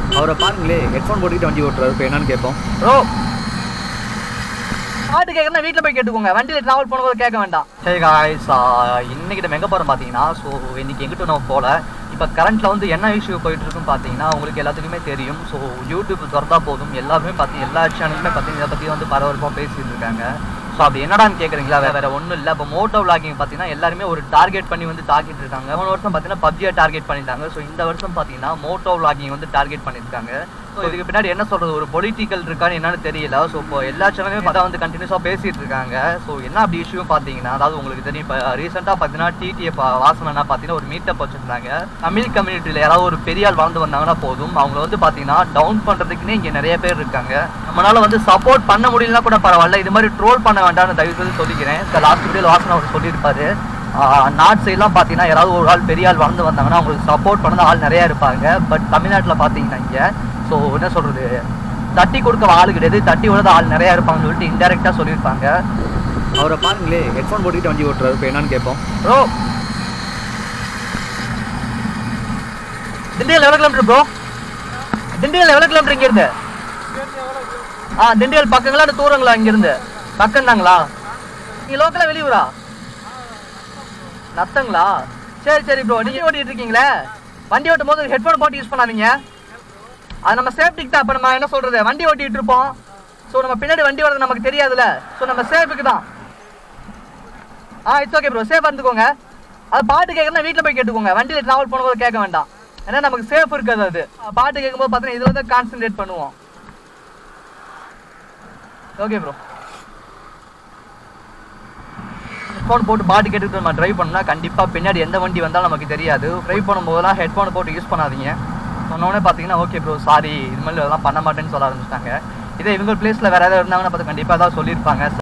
அவரை பாருங்களே ஹெட்ஃபோன் போட்டுக்கிட்டு வண்டி ஓட்டுறாரு இப்போ என்னன்னு கேட்போம் ப்ரோ பாட்டு கேட்கறதா வீட்டில் போய் கேட்டுக்கோங்க வண்டியில் ட்ராவல் பண்ணும்போது கேட்க வேண்டாம் சரி காய்ஸ் இன்னைக்கு நம்ம எங்கே போகிறோம் பார்த்தீங்கன்னா ஸோ இன்னைக்கு எங்கிட்ட நம்ம போகல இப்போ கரண்ட்டில் வந்து என்ன இஷ்யூ போயிட்டு இருக்குன்னு பார்த்தீங்கன்னா உங்களுக்கு எல்லாத்துக்குமே தெரியும் ஸோ யூடியூப் திறந்தா போதும் எல்லாருமே பார்த்து எல்லா சேனலுமே பார்த்தீங்கன்னா இதை பற்றி வந்து பரபரப்பாக பேசிட்டு இருக்காங்க ஸோ அப்படி என்னடான்னு கேட்குறீங்களா வேற வேற ஒன்றும் இல்லை இப்போ மோட்டோ விளாகிங் பார்த்தீங்கன்னா எல்லாருமே ஒரு டார்கெட் பண்ணி வந்து தாக்கிட்டு இருக்காங்க போன வருஷம் பார்த்தீங்கன்னா பப்ஜியை டார்கெட் பண்ணிட்டாங்க ஸோ இந்த வருஷம் பார்த்தீங்கன்னா மோட்டோ விளாகிங் வந்து டார்கெட் பண்ணியிருக்காங்க ஸோ இதுக்கு பின்னாடி என்ன சொல்றது ஒரு பொலிட்டிக்கல் இருக்கான்னு என்னன்னு தெரியல ஸோ இப்போ எல்லா சேனலுமே பார்த்தா வந்து கண்டினியூஸாக பேசிட்டு இருக்காங்க ஸோ என்ன அப்படி இஷ்யூ பார்த்தீங்கன்னா அதாவது உங்களுக்கு தெரியும் இப்போ ரீசெண்டாக பார்த்தீங்கன்னா டிடிஎஃப் வாசனா பார்த்தீங்கன்னா ஒரு மீட்டப் வச்சிருந்தாங்க தமிழ் கம்யூனிட்டியில் யாராவது ஒரு பெரிய ஆள் வாழ்ந்து வந்தாங்கன்னா போதும் அவங்கள வந்து பார்த்தீங்கன்னா டவுன் பண்ணுறதுக்குன்னே இங்கே நிறைய பேர் இருக்காங்க நம்மளால வந்து சப்போர்ட் பண்ண முடியலனா கூட பரவாயில்ல இது மாதிரி ட்ரோல் பண்ண வேண்டாம்னு தயவு செய்து சொல்லிக்கிறேன் இந்த லாஸ்ட் வீடியோவில் வாசனா அவர் சொல்லியிருப்பாரு நார்த் சைட்லாம் பார்த்தீங்கன்னா யாராவது ஒரு ஆள் பெரிய ஆள் வளர்ந்து வந்தாங்கன்னா அவங்களுக்கு சப்போர்ட் பண்ண ஆள் நிறைய இருப்பாங்க பட் தமிழ்நாட்டில் பார்த்தீங்கன்னா இங்கே ஸோ என்ன சொல்றது தட்டி கொடுக்க ஆள் கிடையாது தட்டி விடாத ஆள் நிறைய இருப்பாங்கன்னு சொல்லிட்டு இன்டெரக்டாக சொல்லியிருப்பாங்க அவரை பாருங்களே ஹெட்ஃபோன் போட்டுக்கிட்டு வண்டி ஓட்டுறாரு இப்போ என்னன்னு கேட்போம் ப்ரோ திண்டியல் எவ்வளோ கிலோமீட்டர் ப்ரோ திண்டியல் எவ்வளோ கிலோமீட்டர் இங்கேருந்து ஆ திண்டியல் பக்கங்களா இல்லை தூரங்களா இங்கேருந்து பக்கம் தாங்களா நீங்கள் லோக்கலாக வெளியூரா நத்தங்களா சரி சரி ப்ரோ நீங்கள் ஓட்டிட்டு இருக்கீங்களே வண்டி ஓட்டும் போது ஹெட்ஃபோன் போட்டு யூஸ் பண்ணாதீங்க அது நம்ம சேஃப்டிக்கு தான் இப்போ நம்ம என்ன சொல்கிறது வண்டி ஓட்டிட்டு இருப்போம் ஸோ நம்ம பின்னாடி வண்டி வரது நமக்கு தெரியாதுல்ல ஸோ நம்ம சேஃபுக்கு தான் ஆ இட்ஸ் ஓகே ப்ரோ சேஃபாக இருந்துக்கோங்க அது பாட்டு கேட்கறதா வீட்டில் போய் கேட்டுக்கோங்க வண்டியில் ட்ராவல் பண்ணும்போது கேட்க வேண்டாம் ஏன்னா நமக்கு சேஃப் இருக்காது அது பாட்டு கேட்கும்போது பார்த்தீங்கன்னா இதில் தான் கான்சென்ட்ரேட் பண்ணுவோம் ஓகே ப்ரோ ஹெட்ஃபோன் போட்டு பாட்டு கேட்டுட்டு நம்ம ட்ரைவ் பண்ணா கண்டிப்பாக பின்னாடி எந்த வண்டி வந்தாலும் நமக்கு தெரியாது ட்ரைவ் பண்ணும்போதெல்லாம் ஹெட்ஃபோன் போட்டு யூஸ் பண்ணாதீங்க சொன்னோடனே பார்த்தீங்கன்னா ஓகே ப்ரோ சாரி இது மாதிரி இதெல்லாம் பண்ண மாட்டேன்னு சொல்ல ஆரம்பிச்சிட்டாங்க இதே இவங்க பிளேஸில் வேறு ஏதாவது இருந்தாங்கன்னா பார்த்து கண்டிப்பாக ஏதாவது சொல்லியிருப்பாங்க